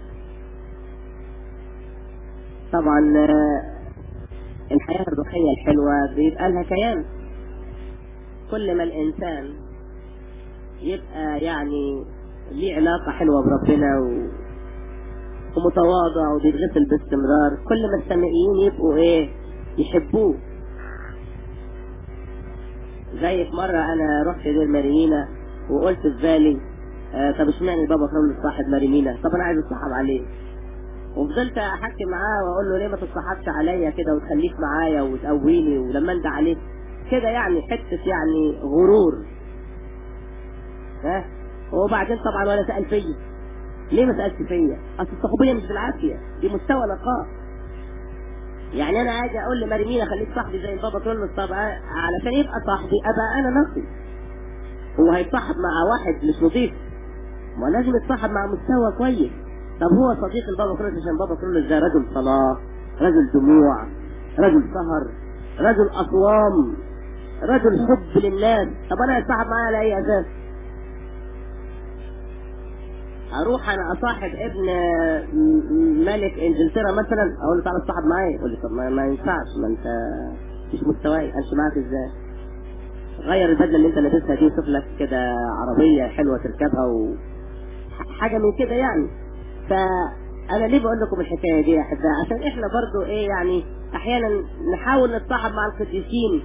طبعا الحياة الروحية الحلوة بيبقى لها كيان كل ما الإنسان يبقى يعني ليه علاقة حلوة بربنا و... ومتواضع وبيتغسل باستمرار كل ما السامعين يبقوا ايه يحبوه زي في مرة انا رحت دير ماريمينا وقلت في بالي آه طب اشمعنى بابا كان صاحب ماريمينا طب انا عايز اتصاحب عليه وفضلت احكي معاه واقول له ليه ما تتصاحبش عليا كده وتخليك معايا وتقويني ولما انت عليك كده يعني حته يعني غرور ها وبعدين طبعا ولا سال فيا ليه ما سالتش فيا اصل الصحوبيه مش بالعافيه دي مستوى نقاء يعني انا اجي اقول لمريمينا خليك صاحبي زي بابا تقول له طب علشان يبقى صاحبي ابقى انا نقي هو هيتصاحب مع واحد مش نظيف ما لازم يتصاحب مع مستوى كويس طب هو صديق البابا كرولوس عشان بابا كرولوس ده رجل صلاة رجل دموع رجل سهر رجل أصوام رجل حب للناس طب أنا أتصاحب معاه على أي أساس؟ أروح أنا أصاحب ابن ملك إنجلترا مثلا أقول له تعالى اتصاحب معايا يقول لي طب ما, ما ينفعش ما أنت مش مستواي أمشي معاك إزاي؟ غير البدلة اللي أنت لابسها دي وشوف لك كده عربية حلوة تركبها و حاجة من كده يعني فانا ليه بقول لكم الحكايه دي يا احبائي عشان احنا برضو ايه يعني احيانا نحاول نتصاحب مع القديسين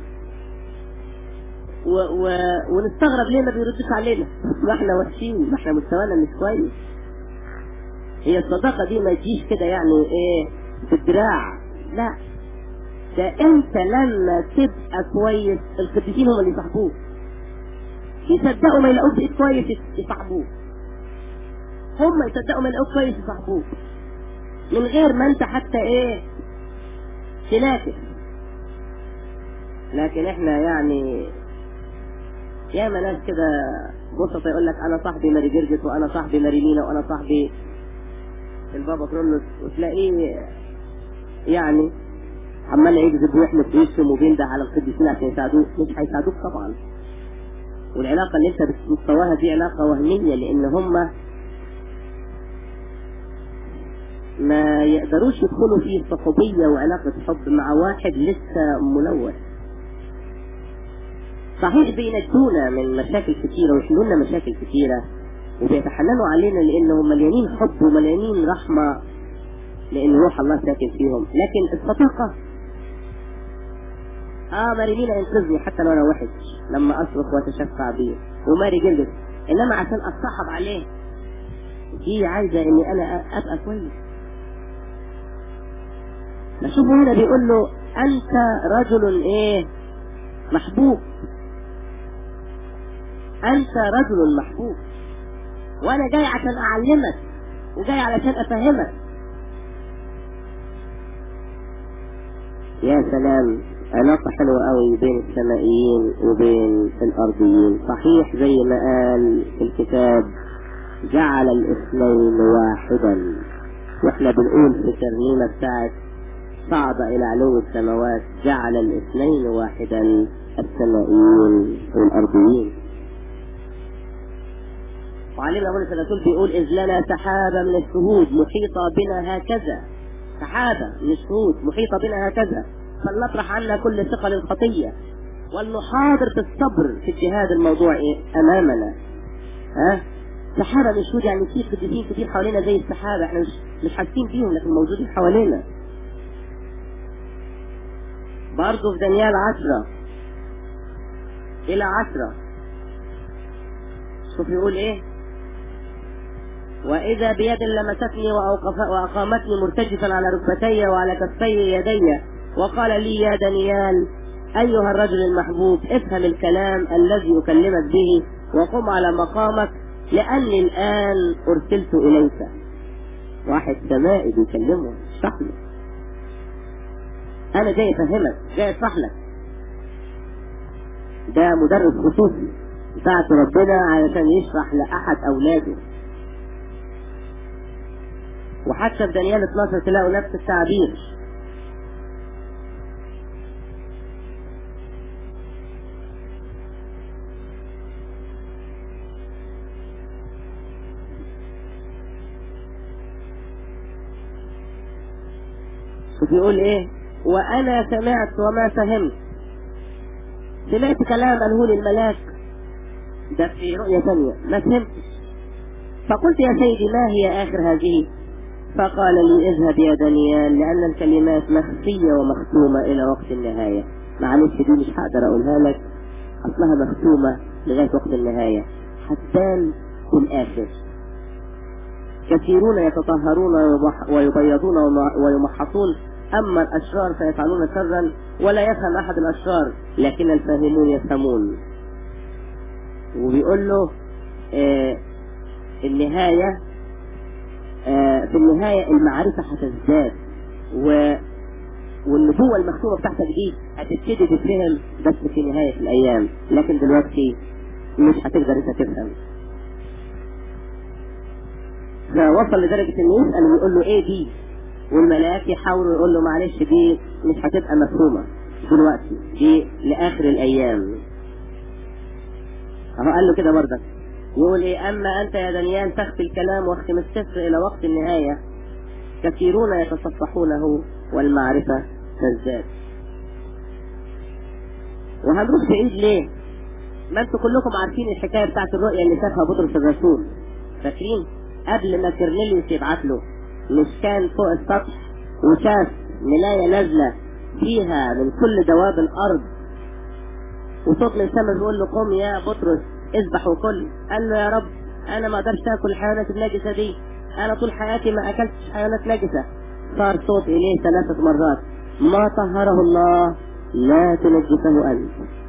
و و ونستغرب ليه ما بيردوش علينا ما احنا وحشين ما احنا مستوانا مش كويس هي الصداقه دي ما تجيش كده يعني ايه بالدراع لا ده انت لما تبقى كويس القديسين هم اللي يصاحبوك يصدقوا ما يلاقوش ايد كويس يصاحبوك هم يصدقوا ما يلاقوك كويس يصاحبوك من غير ما انت حتى ايه تنافس لكن احنا يعني ياما ناس كده بسطة يقول لك انا صاحبي ماري جرجس وانا صاحبي ماري مينا وانا صاحبي البابا كرولوس وتلاقيه يعني عمال يكذب ويحلف ويشتم وبينده على القديسين عشان يساعدوك مش هيساعدوك طبعا والعلاقة اللي انت بتستواها دي علاقة وهمية لان هم ما يقدروش يدخلوا في صحوبية وعلاقة حب مع واحد لسه ملوث صحيح بينجونا من مشاكل كثيرة ويحلوا لنا مشاكل كثيرة وبيتحننوا علينا لانهم مليانين حب ومليانين رحمة لان روح الله ساكن فيهم لكن الصداقة اه ماريمينا انقذني حتى لو انا وحش لما اصرخ واتشفع بيه وماري جلدت انما عشان اتصاحب عليه دي عايزة اني انا ابقى كويس نشوفه هنا بيقول له انت رجل ايه محبوب انت رجل محبوب وانا جاي عشان اعلمك وجاي علشان افهمك يا سلام علاقة حلوة قوي بين السمائيين وبين الأرضيين صحيح زي ما قال في الكتاب جعل الاثنين واحدا واحنا بنقول في الترنيمة بتاعت صعد إلى علو السماوات جعل الاثنين واحدا السمائيين والأرضيين وعلمنا بولس الرسول بيقول إذ لنا سحابة من الشهود محيطة بنا هكذا سحابة من الشهود محيطة بنا هكذا فلنطرح عنا كل ثقل الخطية ولنحاضر في الصبر في الجهاد الموضوع إيه؟ أمامنا ها سحابة من الشهود يعني في قديسين كتير حوالينا زي السحابة احنا مش مش حاسين بيهم لكن موجودين حوالينا برضه في دانيال عشرة إلى عشرة شوف يقول إيه وإذا بيد لمستني وأوقف وأقامتني مرتجفا على ركبتي وعلى كفي يدي وقال لي يا دانيال أيها الرجل المحبوب افهم الكلام الذي أكلمك به وقم على مقامك لأني الآن أرسلت إليك واحد سمائي بيكلمه اشرح له أنا جاي أفهمك جاي أشرح لك ده مدرس خصوصي بتاعت ربنا علشان يشرح لأحد أولاده وحتى في دانيال 12 تلاقوا نفس التعبير بيقول ايه وانا سمعت وما فهمت سمعت كلام قاله لي الملاك ده في رؤية ثانية ما فهمتش فقلت يا سيدي ما هي آخر هذه فقال لي اذهب يا دانيال لأن الكلمات مخفية ومختومة إلى وقت النهاية معلش دي مش هقدر أقولها لك أصلها مختومة لغاية وقت النهاية هتبان في الآخر كثيرون يتطهرون ويبيضون ويمحصون أما الأشرار فيفعلون شرا ولا يفهم أحد الأشرار لكن الفاهمون يفهمون وبيقول له آه النهاية آه في النهاية المعرفة هتزداد و والنبوة المختومة بتاعتك دي هتبتدي تتفهم بس في نهاية الأيام لكن دلوقتي مش هتقدر أنت تفهم فوصل لدرجة إنه يسأل ويقول له إيه دي والملاك يحاولوا يقول له معلش دي مش هتبقى مفهومة دلوقتي دي لآخر الأيام أهو قال له كده برضك يقول إيه أما أنت يا دانيال تخفي الكلام واختم السفر إلى وقت النهاية كثيرون يتصفحونه والمعرفة تزداد وهنروح بعيد ليه؟ ما انتوا كلكم عارفين الحكاية بتاعت الرؤية اللي شافها بطرس الرسول فاكرين؟ قبل ما كرنيليوس يبعت له مش كان فوق السطح وشاف ملاية نازلة فيها من كل دواب الأرض وصوت من السماء بيقول له قم يا بطرس اذبح وكل قال له يا رب أنا ما أقدرش آكل الحيوانات النجسة دي أنا طول حياتي ما أكلتش حيوانات نجسة صار صوت إليه ثلاثة مرات ما طهره الله لا تنجسه أنت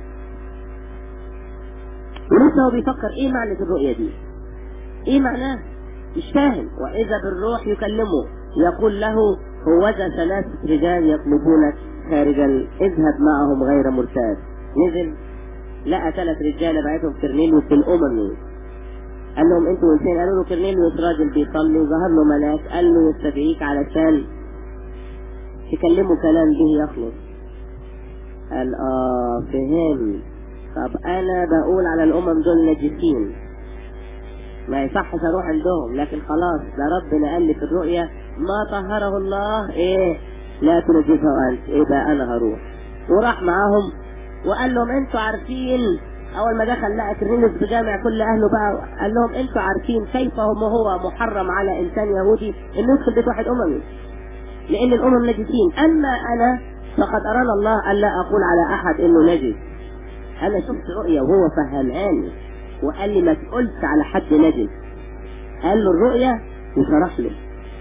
ولسه هو بيفكر إيه معنى الرؤية دي إيه معناه مش فاهم وإذا بالروح يكلمه يقول له هوذا ثلاثة رجال يطلبونك خارجا اذهب معهم غير مرتاد نزل لقى ثلاث رجال بعتهم كرنيليوس في الأمم قال لهم انتوا وانتين قالوا له كرنيليوس راجل بيصلي وظهر له ملاك قال له يستدعيك علشان تكلمه كلام به يخلص قال اه فهم طب انا بقول على الامم دول نجسين ما يصحش اروح عندهم لكن خلاص ده ربنا قال لي في الرؤيا ما طهره الله ايه لا تنجسه انت ايه بقى انا هروح وراح معاهم وقال لهم انتوا عارفين اول ما دخل لقى كرنيلوس بجامع كل اهله بقى قال لهم انتوا عارفين كيف هم هو محرم على انسان يهودي انه يدخل بيت واحد اممي لان الامم نجسين اما انا فقد ارانا الله الا اقول على احد انه نجس انا شفت رؤيا وهو فهماني وقال لي ما تقولش على حد نجس قال له الرؤيا وشرح له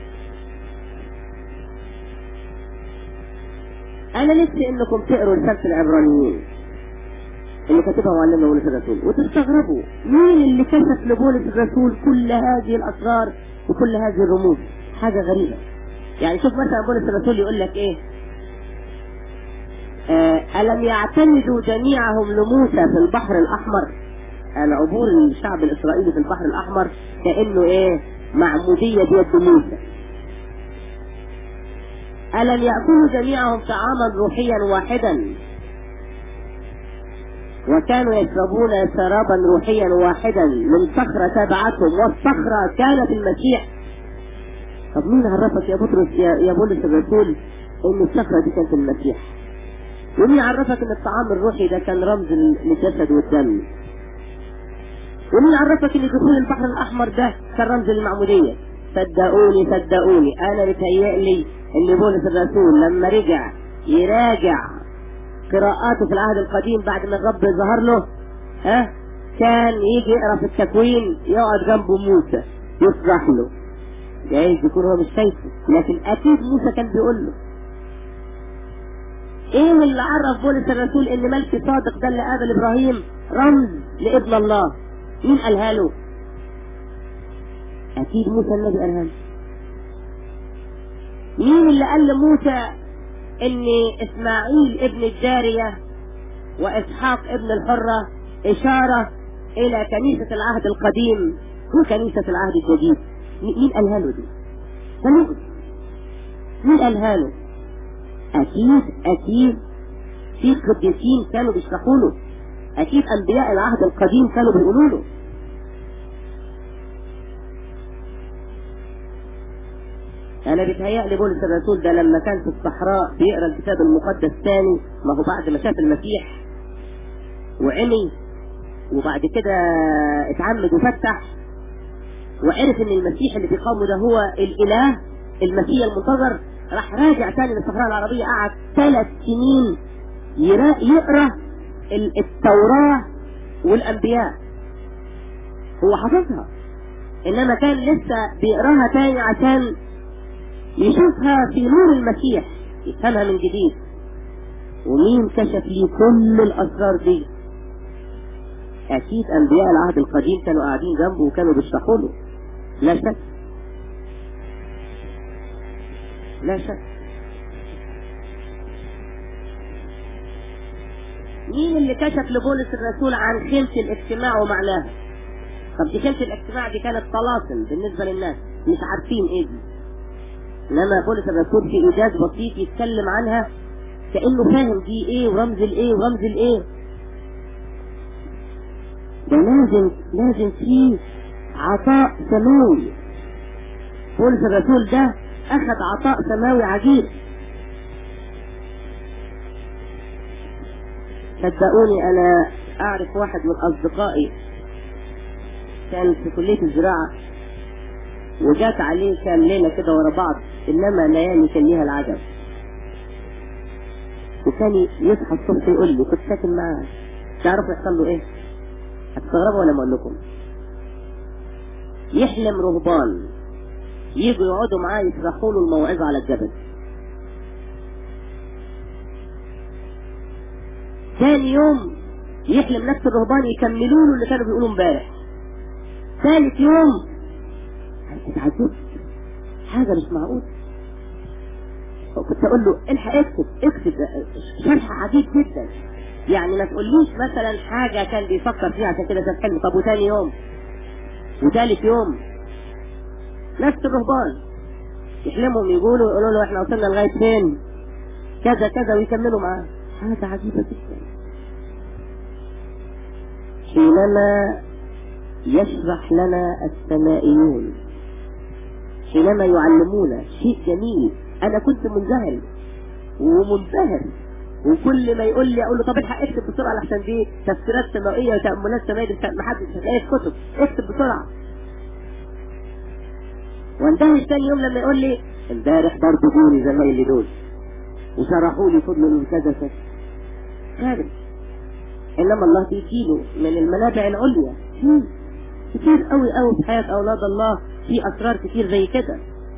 انا نفسي انكم تقروا رساله العبرانيين اللي كاتبها معلمنا بولس الرسول وتستغربوا مين اللي كشف لبولس الرسول كل هذه الاسرار وكل هذه الرموز حاجه غريبه يعني شوف مثلا بولس الرسول يقول لك ايه آه، ألم يعتمدوا جميعهم لموسى في البحر الأحمر العبور الشعب الإسرائيلي في البحر الأحمر كأنه إيه معمودية بيد موسى ألم يأكلوا جميعهم طعاما روحيا واحدا وكانوا يشربون شرابا روحيا واحدا من صخرة تبعتهم والصخرة كانت المسيح طب مين عرفك يا بطرس يا, يا بولس الرسول ان الصخرة دي كانت المسيح ومين عرفك ان الطعام الروحي ده كان رمز للجسد والدم ومين عرفك ان دخول البحر الاحمر ده كان رمز للمعمودية صدقوني صدقوني انا بتهيألي ان بولس الرسول لما رجع يراجع قراءاته في العهد القديم بعد ما الرب ظهر له ها كان يجي يقرا في التكوين يقعد جنبه موسى يصرح له جايز يكون هو مش شايفه لكن اكيد موسى كان بيقول له ايه اللي عرف بولس الرسول ان ملك صادق ده اللي قابل ابراهيم رمز لابن الله مين قالها له اكيد موسى النبي قالها له مين اللي قال لموسى ان اسماعيل ابن الجارية واسحاق ابن الحرة اشارة الى كنيسة العهد القديم وكنيسة العهد الجديد مين قالها له دي مين قالها له اكيد اكيد في قديسين كانوا بيشرحوا له اكيد انبياء العهد القديم كانوا بيقولوا له انا بيتهيألي بولس الرسول ده لما كان في الصحراء بيقرا الكتاب المقدس تاني ما هو بعد ما شاف المسيح وعمي وبعد كده اتعمد وفتح وعرف ان المسيح اللي بيقامه ده هو الاله المسيح المنتظر راح راجع تاني للصحراء العربية قعد ثلاث سنين يقرا التوراة والانبياء هو حافظها انما كان لسه بيقراها تاني عشان يشوفها في نور المسيح يفهمها من جديد ومين كشف لي كل الاسرار دي اكيد انبياء العهد القديم كانوا قاعدين جنبه وكانوا بيشرحوا له لا شك لا شك مين اللي كشف لبولس الرسول عن خيمة الاجتماع ومعناها طب دي خيمة الاجتماع دي كانت طلاسم بالنسبة للناس مش عارفين ايه دي انما بولس الرسول في ايجاز بسيط يتكلم عنها كانه فاهم دي ايه ورمز الايه ورمز الايه ده لازم لازم فيه عطاء سماوي بولس الرسول ده اخذ عطاء سماوي عجيب صدقوني انا اعرف واحد من اصدقائي كان في كلية الزراعة وجات عليه كان ليلة كده ورا بعض انما ليالي كان ليها العجب وكان يصحى الصبح يقول لي كنت ساكن معاه تعرفوا يحصل له ايه؟ هتستغربوا ولا ما اقول لكم؟ يحلم رهبان يجوا يقعدوا معاه يشرحوا له الموعظة على الجبل ثاني يوم يحلم نفس الرهبان يكملوا له اللي كانوا بيقولوا امبارح ثالث يوم اتعجبت حاجة مش معقول كنت اقول له الحق اكتب اكتب شرح عجيب جدا يعني ما تقوليش مثلا حاجة كان بيفكر فيها عشان كده شاف حلم طب وتاني يوم وثالث يوم نفس الرهبان يحلمهم يقولوا يقولوا له احنا وصلنا لغاية فين كذا كذا ويكملوا معاه حاجة عجيبة جدا حينما يشرح لنا السمائيون حينما يعلمونا شيء جميل انا كنت منذهل ومنبهر وكل ما يقول لي اقول له طب الحق اكتب بسرعه لحسن دي تفسيرات سماويه وتاملات سماويه ما حدش هتلاقيها في كتب اكتب بسرعه واندهش تاني يوم لما يقول لي امبارح برضه دول زمايلي دول وشرحوا لي فضل كذا كذا عارف انما الله بيجيله من المنابع العليا كتير قوي قوي في حياه اولاد الله في اسرار كتير زي كده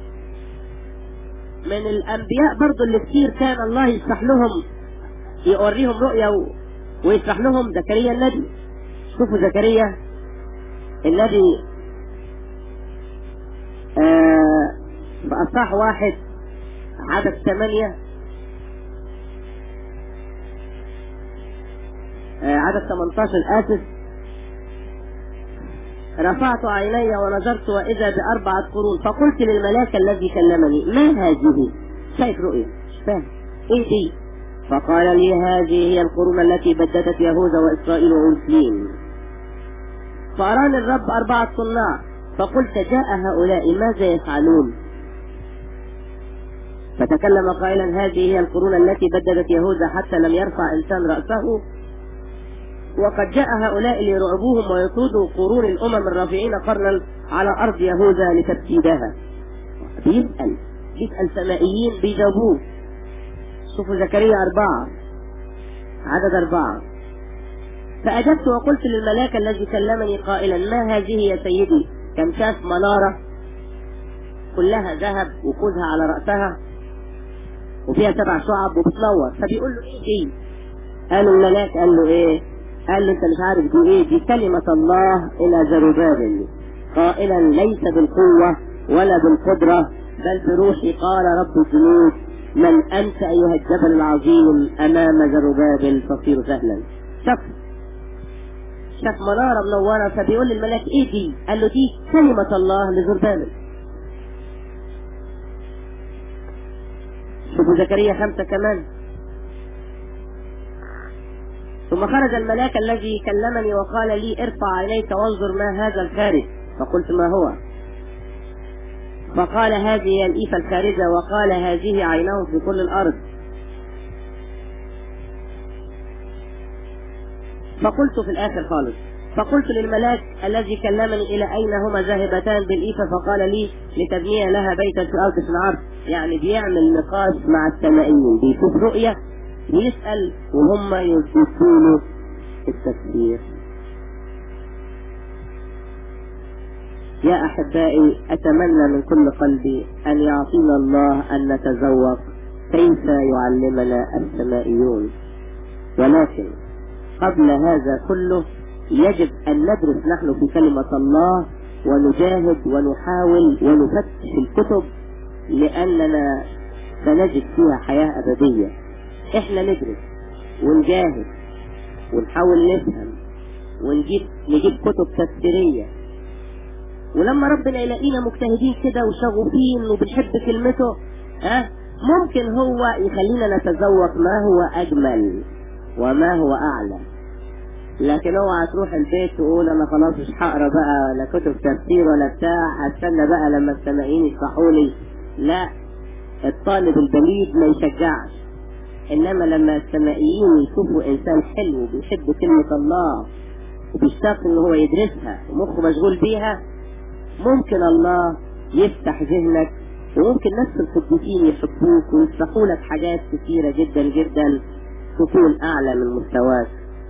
من الانبياء برضو اللي كتير كان الله يشرح لهم يوريهم رؤيا و... ويشرح لهم زكريا النبي شوفوا زكريا النبي آه بأصح واحد عدد ثمانية آه، عدد 18 آسف رفعت عيني ونظرت وإذا بأربعة قرون فقلت للملاك الذي كلمني ما هذه شايف رؤية مش فاهم ايه دي فقال لي هذه هي القرون التي بددت يهوذا وإسرائيل وأورشليم فأراني الرب أربعة صناع فقلت جاء هؤلاء ماذا يفعلون فتكلم قائلا هذه هي القرون التي بددت يهوذا حتى لم يرفع إنسان رأسه وقد جاء هؤلاء ليرعبوهم ويطردوا قرون الأمم الرافعين قرنا على أرض يهوذا لتفسيدها بيسأل بيسأل سمائيين بيجاوبوه شوفوا زكريا أربعة عدد أربعة فأجبت وقلت للملاك الذي كلمني قائلا ما هذه يا سيدي كم شاف منارة كلها ذهب وكوزها على رأسها وفيها سبع شعب وبتنور فبيقول له ايه دي قال الملاك قال له ايه قال له انت مش عارف دي ايه دي كلمة الله الى زربابل قائلا ليس بالقوة ولا بالقدرة بل بروحي قال رب الجنود من انت ايها الجبل العظيم امام زربابل تصير سهلا شاف شاف منارة منورة فبيقول للملاك ايه دي قال له دي كلمة الله لزربابل شوفوا زكريا خمسة كمان ثم خرج الملاك الذي كلمني وقال لي ارفع عينيك وانظر ما هذا الخارج فقلت ما هو فقال هذه الإيفة الخارجة وقال هذه عينه في كل الأرض فقلت في الآخر خالص فقلت للملاك الذي كلمني إلى أين هما ذاهبتان بالإيفة فقال لي لتبني لها بيتا في الأرض في العرض يعني بيعمل نقاش مع السمائيين بيشوف رؤية بيسأل وهم يدرسون التفسير يا أحبائي أتمنى من كل قلبي أن يعطينا الله أن نتذوق كيف يعلمنا السمائيون ولكن قبل هذا كله يجب أن ندرس نحن في كلمة الله ونجاهد ونحاول ونفتش الكتب لأننا سنجد فيها حياة أبدية إحنا ندرس ونجاهد ونحاول نفهم ونجيب نجيب كتب تفسيرية ولما ربنا يلاقينا مجتهدين كده وشغوفين وبنحب كلمته ها ممكن هو يخلينا نتذوق ما هو أجمل وما هو أعلى لكن اوعى تروح البيت تقول انا خلاص مش هقرا بقى لا كتب تفسير ولا بتاع هستنى بقى لما السامعين يشرحوا لي لا الطالب البليد ما يشجعش انما لما السمائيين يشوفوا انسان حلو بيحب كلمة الله وبيشتاق ان هو يدرسها ومخه مشغول بيها ممكن الله يفتح ذهنك وممكن نفس القديسين يحبوك ويشرحوا لك حاجات كثيرة جدا جدا تكون اعلى من مستواك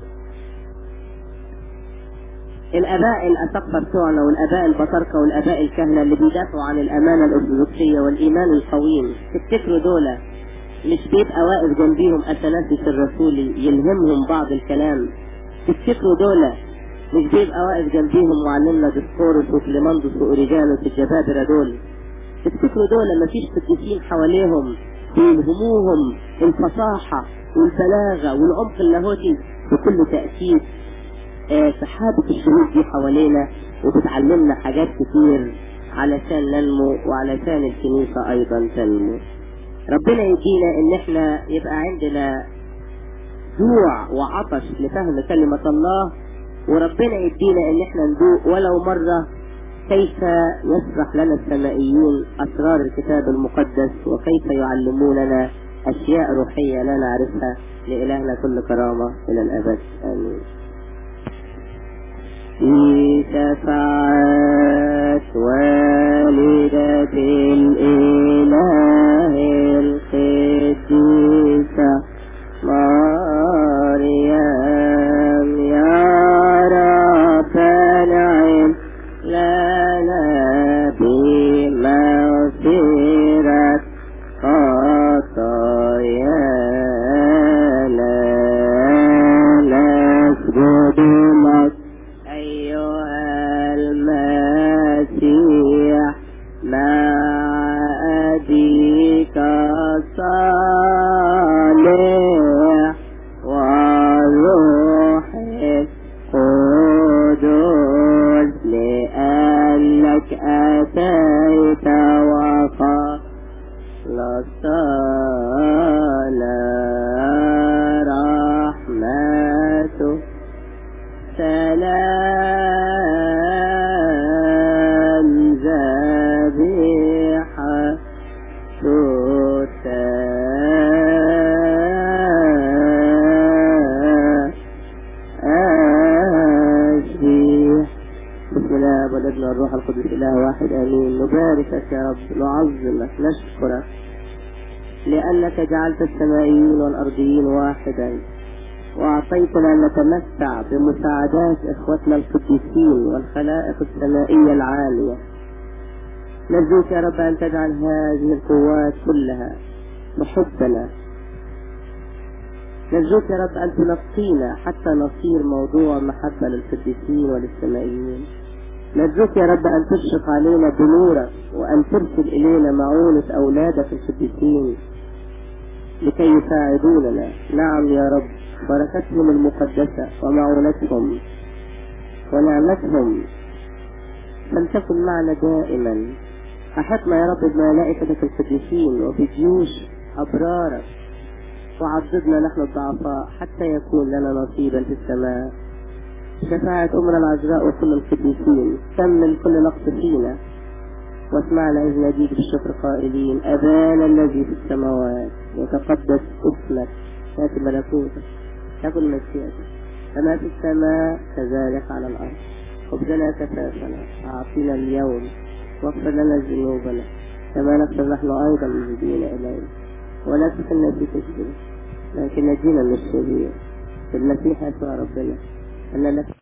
الاباء الاسقفة بتوعنا والاباء البطاركة والاباء الكهنة اللي بيدافعوا عن الامانة الارثوذكسية والايمان القويم تفتكروا دول مش بيبقى واقف جنبيهم اثناسيس الرسولي يلهمهم بعض الكلام تفتكروا دول مش بيبقى واقف جنبيهم معلمنا ديسكورس وكليماندوس واوريجانوس الجبابرة دول تفتكروا دول مفيش قديسين حواليهم بيلهموهم الفصاحة والبلاغة والعمق اللاهوتي بكل تأكيد آه، سحابة الشهود دي حوالينا وبتعلمنا حاجات كتير علشان ننمو وعلشان الكنيسة أيضا تنمو ربنا يدينا إن احنا يبقى عندنا جوع وعطش لفهم كلمة الله وربنا يدينا إن احنا ندوق ولو مرة كيف يشرح لنا السمائيون أسرار الكتاب المقدس وكيف يعلموننا أشياء روحية لا نعرفها لإلهنا كل كرامة إلى الأبد آمين في شفاعة والدة الإله القديسة مريم يا رب نعم لنا بمغفرة خطايانا نسجد لك أيها المسيح مع أبيك صالح الآن ذبيحة أشبيح بسم الله والابن والروح القدس إله واحد آمين نباركك يا رب نعظمك نشكرك لأنك جعلت السمائيين والأرضيين واحدا وأعطيتنا أن نتمتع بمساعدات إخوتنا القديسين والخلائق السمائية العالية نرجوك يا رب أن تجعل هذه القوات كلها محبنا نرجوك يا رب أن تنقينا حتى نصير موضوع محبة للقديسين وللسمائيين نرجوك يا رب أن تشرق علينا بنورك وأن ترسل إلينا معونة أولادك القديسين لكي يساعدوننا نعم يا رب بركتهم المقدسة ومعونتهم ونعمتهم فلتكن معنا دائما أحطنا يا رب بملائكتك القديسين وبجيوش أبرارك وعضدنا نحن الضعفاء حتى يكون لنا نصيبا في السماء شفاعة أمنا العذراء وكل القديسين كمل كل نقص فينا واسمعنا إذ نجيب بالشكر قائلين أبانا الذي في السماوات يتقدس اسمك يأتي ملكوتك تكن مشيئتك كما في السماء كذلك على الأرض خبزنا كفافنا أعطينا اليوم واغفر لنا ذنوبنا كما نغفر نحن أيضا المذنبين إلينا ولا تخلنا في تجربة لكن نجينا من الشرير في المسيح يسوع ربنا أن لك